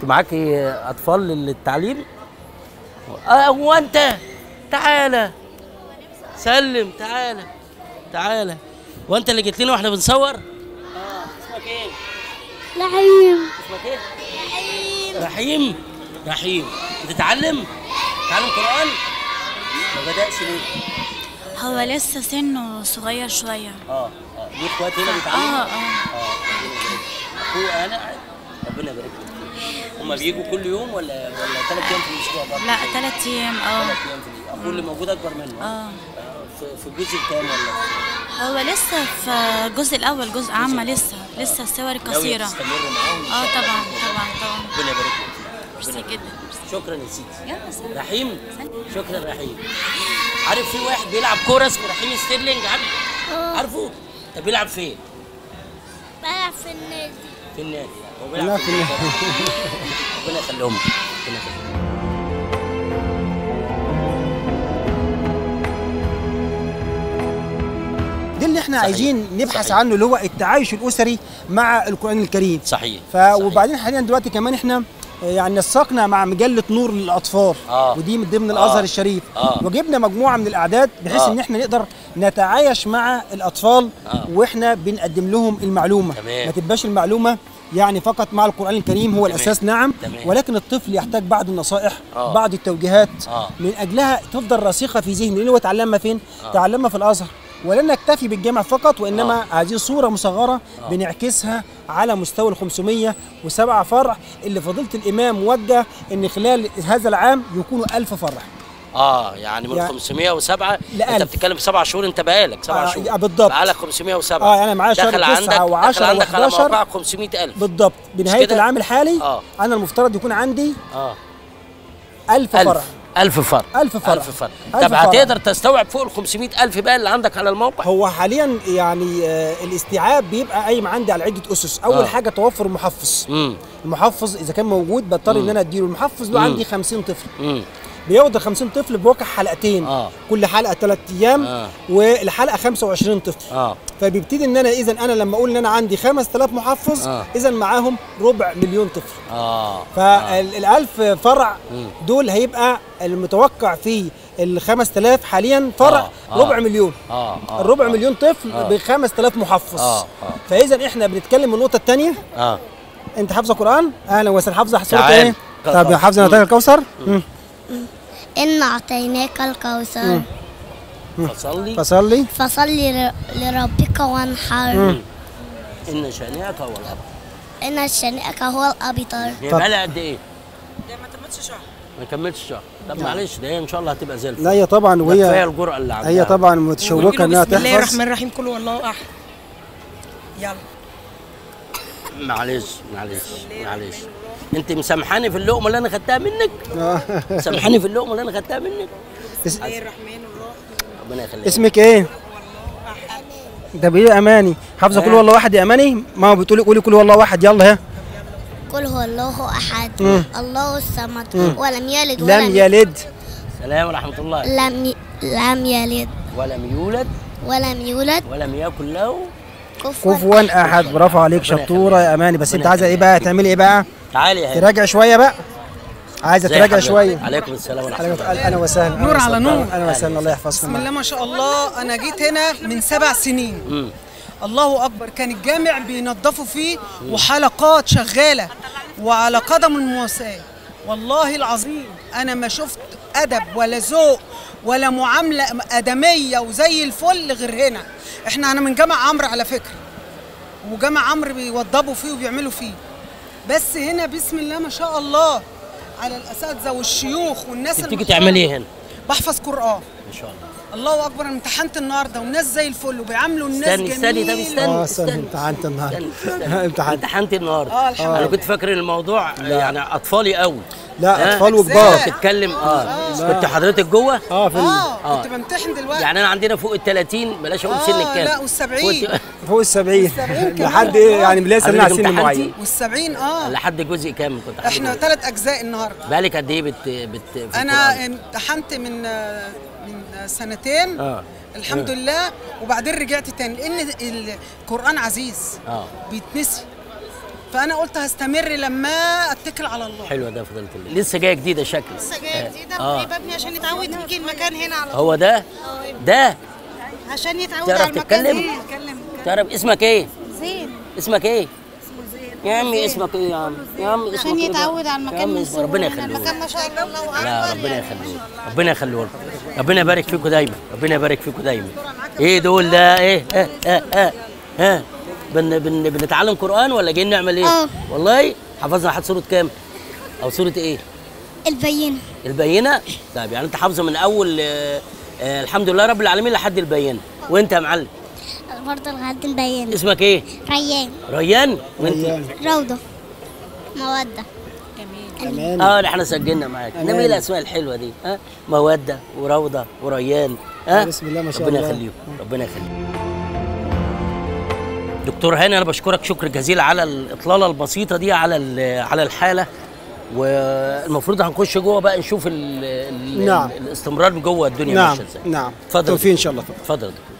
انت معاكي اطفال للتعليم اه هو انت تعالى سلم تعالى تعالى وانت اللي جيت لنا واحنا بنصور اه اسمك ايه لعيم اسمك ايه رحيم رحيم بتتعلم تعلم قران ما بدأش ليه هو لسه سنه صغير شوية اه اه ليه اخوات هنا اه بيتعلموا اه اه اخويا انا ربنا يبارك لك هما بيجوا كل يوم ولا ولا ثلاث ايام في الاسبوع برضه؟ لا تلات ايام اه ثلاث ايام في الاسبوع اخوه اللي موجود اكبر منه اه آه، في في الجزء الكام ولا هو لسه في الجزء الأول جزء عامة لسه لسه الصور ناوية القصيرة تستمر معاهم إن اه شاء الله؟ طبعا طبعا طبعا ربنا يبارك لك ميرسي ربنا يبارك جدا لك. شكرا يا سيدي يلا سلام رحيم شكرا رحيم عارف في واحد بيلعب كوره اسمه رحيم ستيرلينج عارف عارفه طب بيلعب فين بلعب في النادي في النادي هو بيلعب في النادي ربنا يخليهم لك. ربنا يخليهم لك. ده اللي احنا صحيح. عايزين نبحث صحيح. عنه اللي هو التعايش الاسري مع القران الكريم صحيح ف وبعدين حاليا دلوقتي كمان احنا آه، يعني نسقنا مع مجله نور للاطفال آه. ودي من ضمن الازهر آه. الشريف آه. وجبنا مجموعه من الاعداد بحيث آه. ان احنا نقدر نتعايش مع الاطفال آه. واحنا بنقدم لهم المعلومه تمام. ما تبقاش المعلومه يعني فقط مع القران الكريم هو تمام. الاساس نعم تمام. ولكن الطفل يحتاج بعض النصائح آه. بعض التوجيهات آه. من اجلها تفضل راسخه في ذهنه لان هو اتعلمها فين؟ آه. تعلمها في الازهر ولن نكتفي بالجامع فقط وانما آه. هذه صوره مصغره آه. بنعكسها على مستوى ال 507 فرع اللي فضيله الامام وجه ان خلال هذا العام يكونوا 1000 فرع اه يعني من يعني- 507 انت لألف. بتتكلم في سبع شهور انت بقالك سبع آه، شهور بالضبط. بقالك 507 آه، يعني معايا شهر دخل تسعة عندك وعشرة دخل عندك على وحداشر. موقعك 500000 بالضبط بنهايه كده؟ العام الحالي آه. انا المفترض يكون عندي اه 1000 فرع 1000 1000 فرع 1000 فرع. 1000 فرع 1000 طب فرع. هتقدر تستوعب فوق ال 500000 بقى اللي عندك على الموقع هو حاليا يعني آه، الاستيعاب بيبقى قايم عندي على عده اسس اول آه. حاجه توفر محفظ امم المحفظ اذا كان موجود بضطر ان انا اديله المحفظ له مم. عندي 50 طفل امم بياخد ال 50 طفل بواقع حلقتين آه. كل حلقه ثلاث ايام آه. والحلقه 25 طفل اه فبيبتدي ان انا اذا انا لما اقول ان انا عندي 5000 محفظ آه. اذا معاهم ربع مليون طفل اه فال1000 فرع مم. دول هيبقى المتوقع في ال 5000 حاليا فرع آه. آه. ربع مليون اه اه الربع آه. مليون طفل آه. ب 5000 محفظ آه. آه. فاذا احنا بنتكلم من النقطه الثانيه اه انت حافظه قران اهلا وسهلا حافظه سوره تعال. ايه طب يا حافظه نتاج الكوثر مم. إن أعطيناك الكوثر فصلي فصلي فصل ل- لربك وانحر ان شانئك هو الابتر إن شانئك هو الأبتر هي طب. بقى قد ايه؟ ما كملتش شهر طب معلش ده هي ان شاء الله هتبقى زي الفل لا هي طبعا ده كفايه وهي الجرأه اللي عندها هي طبعا متشوقه انها بسم الله تحفظ الرحمن الرحيم قل هو الله احد يلا معلش معلش معلش انت مسامحاني في اللقمه اللي انا خدتها منك مسامحاني في اللقمه اللي انا خدتها منك اس- بسم الله الرحمن الرحيم ربنا يخليك اسمك ايه؟ ده بايه اماني حافظه كل والله واحد يا اماني ماما بتقولي قولي كل والله واحد يلا ها قل هو الله أحد مم. الله الصمد ولم يلد ولم لم يلد سلام ورحمه الله لم ي... لم يلد ولم يولد ولم يولد ولم يكن له كفوا كفوا احد برافو عليك شطوره يا اماني بس انت عايزه ايه بقى تعملي ايه بقى؟ تعالي يا هاني تراجع شويه بقى عايزه ازي تراجع حضرتك؟ شويه عليكم السلام ورحمه الله انا انا وسهلا نور على نور. انا وسهلا الله بسم يحفظكم الله ما شاء الله انا جيت هنا من سبع سنين مم. الله اكبر كان الجامع بينظفوا فيه وحلقات شغاله وعلى قدم المواساه والله العظيم انا ما شفت ادب ولا ذوق ولا معامله ادميه وزي الفل غير هنا احنا انا من جامع عمرو على فكره وجامع عمرو بيوضبوا فيه وبيعملوا فيه بس هنا بسم الله ما شاء الله على الاساتذه والشيوخ والناس انت بتيجي المحترمة. تعملي ايه هنا؟ بحفظ قران ما شاء الله الله اكبر انا امتحنت النهارده والناس زي الفل وبيعاملوا الناس استني جميل استني طب استني اه استنى استني امتحنت النهارده استني استني امتحنت امتحنت النهارده اه الحمد انا لله كنت فاكر ان الموضوع يعني اطفالي قوي لا ها؟ اطفال وكبار بتتكلم اه كنت حضرتك جوه اه في ال- اه كنت بمتحن دلوقتي يعني انا عندنا فوق ال 30 بلاش اقول آه، سن الكام لا، والسبعين. فوق- فوق السبعين كمان. لحد ايه يعني ليس لنا حضرتك سن امتحنتي؟ معين والسبعين اه لحد جزء كام كنت حضرتك احنا جزء؟ ثلاث اجزاء النهارده بالك قد ايه بت بت في انا القرآن؟ امتحنت من آه، من آه، سنتين اه الحمد لله وبعدين رجعت تاني لان القران عزيز اه بيتنسي فانا قلت هستمر لما اتكل على الله حلوه ده فضلت الله لسه جايه جديده شكل لسه جايه جديده آه. وبيبني عشان يتعود يجي المكان هنا على طول هو ده ده عشان يتعود تعرف على المكان تتكلم؟ هنا. تعرف اسمك ايه زين اسمك ايه يا عمي اسمك ايه يا عم يا عم اسمك عشان إيه بقى؟ يتعود على يا المكان عم من اسمه ربنا صغره. يخليه المكان ما شاء الله الله لا اكبر ربنا يخليه ربنا يخليه لكم ربنا يبارك فيكم دايما ربنا يبارك فيكم دايما ايه دول ده ايه ها ها ها ها بن بن بنتعلم قران ولا جايين نعمل ايه آه. والله حفظنا لحد سوره كام او سوره ايه البينة البينه طيب يعني انت حافظه من اول آه، آه، الحمد لله رب العالمين لحد البينه وانت يا معلم برضه لغاية البينة اسمك ايه ريان ريان وانت ريان روضة مودة كمان اه ده احنا سجلنا معاك انما ايه الاسماء الحلوه دي ها موده وروضه وريان ها بسم الله ما شاء ربنا الله. يخليهم ربنا يخليهم دكتور هاني انا بشكرك شكر جزيل على الاطلاله البسيطه دي على ال- على الحاله والمفروض هنخش جوه بقى نشوف ال ال نعم. الاستمرار جوه الدنيا نعم ماشيه ازاي نعم اتفضل توفيق ان شاء الله اتفضل